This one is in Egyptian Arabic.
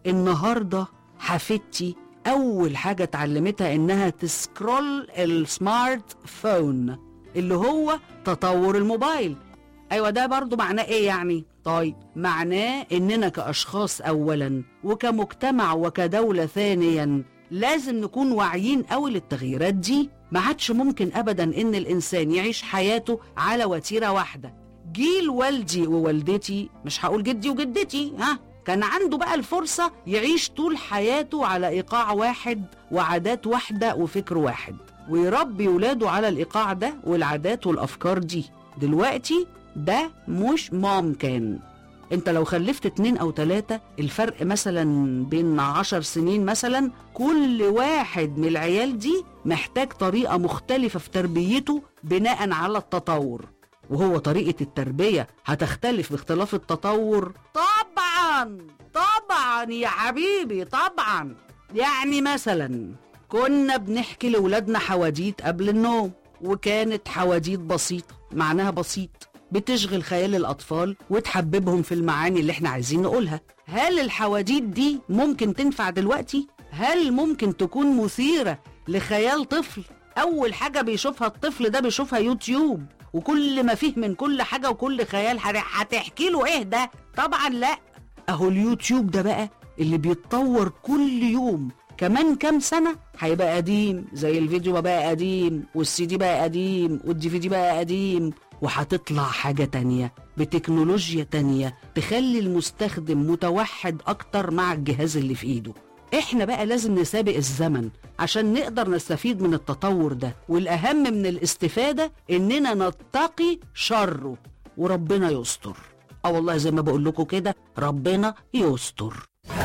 النهارده حفيدتي اول حاجه اتعلمتها انها تسكرول السمارت فون اللي هو تطور الموبايل ايوه ده برضو معناه ايه يعني طيب معناه اننا كاشخاص اولا وكمجتمع وكدوله ثانيا لازم نكون واعيين قوي للتغييرات دي ما عادش ممكن ابدا ان الانسان يعيش حياته على وتيره واحده جيل والدي ووالدتي مش هقول جدي وجدتي ها كان عنده بقى الفرصة يعيش طول حياته على إيقاع واحد وعادات واحدة وفكر واحد ويربي ولاده على الإيقاع ده والعادات والأفكار دي دلوقتي ده مش ممكن انت لو خلفت اتنين او تلاتة الفرق مثلا بين عشر سنين مثلا كل واحد من العيال دي محتاج طريقة مختلفة في تربيته بناء على التطور وهو طريقة التربية هتختلف باختلاف التطور طبعا طبعا يا حبيبي طبعا يعني مثلا كنا بنحكي لولادنا حواديت قبل النوم وكانت حواديت بسيطة معناها بسيط بتشغل خيال الأطفال وتحببهم في المعاني اللي احنا عايزين نقولها هل الحواديت دي ممكن تنفع دلوقتي؟ هل ممكن تكون مثيرة لخيال طفل؟ أول حاجة بيشوفها الطفل ده بيشوفها يوتيوب وكل ما فيه من كل حاجة وكل خيال هتحكي له ايه ده؟ طبعا لا اهو اليوتيوب ده بقى اللي بيتطور كل يوم كمان كام سنة هيبقى قديم زي الفيديو ما بقى قديم والسي دي بقى قديم والدي في دي بقى قديم وهتطلع حاجة تانية بتكنولوجيا تانية تخلي المستخدم متوحد أكتر مع الجهاز اللي في إيده احنا بقى لازم نسابق الزمن عشان نقدر نستفيد من التطور ده والأهم من الاستفادة إننا نتقي شره وربنا يستر اه والله زي ما بقول لكم كده ربنا يستر